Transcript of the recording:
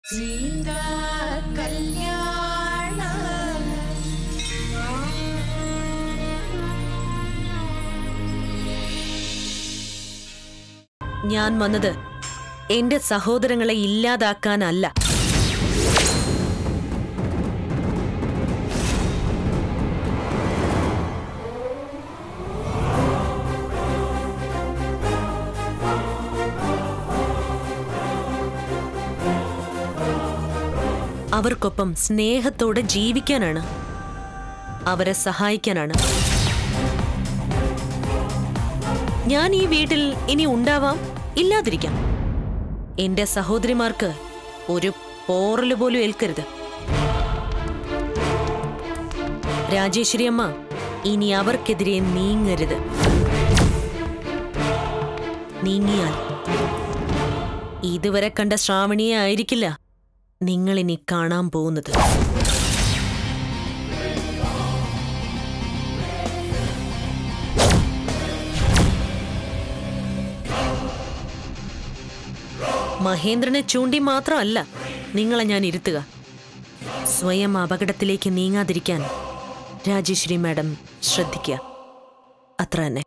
സീതാ കല്യാണ ഞാൻ വന്നത് എന്റെ സഹോദരങ്ങളെ ഇല്ലാതാക്കാനല്ല അവർക്കൊപ്പം സ്നേഹത്തോടെ ജീവിക്കാനാണ് അവരെ സഹായിക്കാനാണ് ഞാൻ ഈ വീട്ടിൽ ഇനി ഉണ്ടാവാം ഇല്ലാതിരിക്കാം എന്റെ സഹോദരിമാർക്ക് ഒരു പോറല് പോലും ഏൽക്കരുത് രാജേശ്വരി അമ്മ ഇനി അവർക്കെതിരെ നീങ്ങരുത് നീങ്ങിയാൽ ഇതുവരെ കണ്ട ശ്രാവണിയെ ആയിരിക്കില്ല നിങ്ങളിനി കാണാൻ പോകുന്നത് മഹേന്ദ്രനെ ചൂണ്ടി മാത്രമല്ല നിങ്ങളെ ഞാൻ ഇരുത്തുക സ്വയം അപകടത്തിലേക്ക് നീങ്ങാതിരിക്കാൻ രാജേശ്വരി മാഡം ശ്രദ്ധിക്കുക അത്ര തന്നെ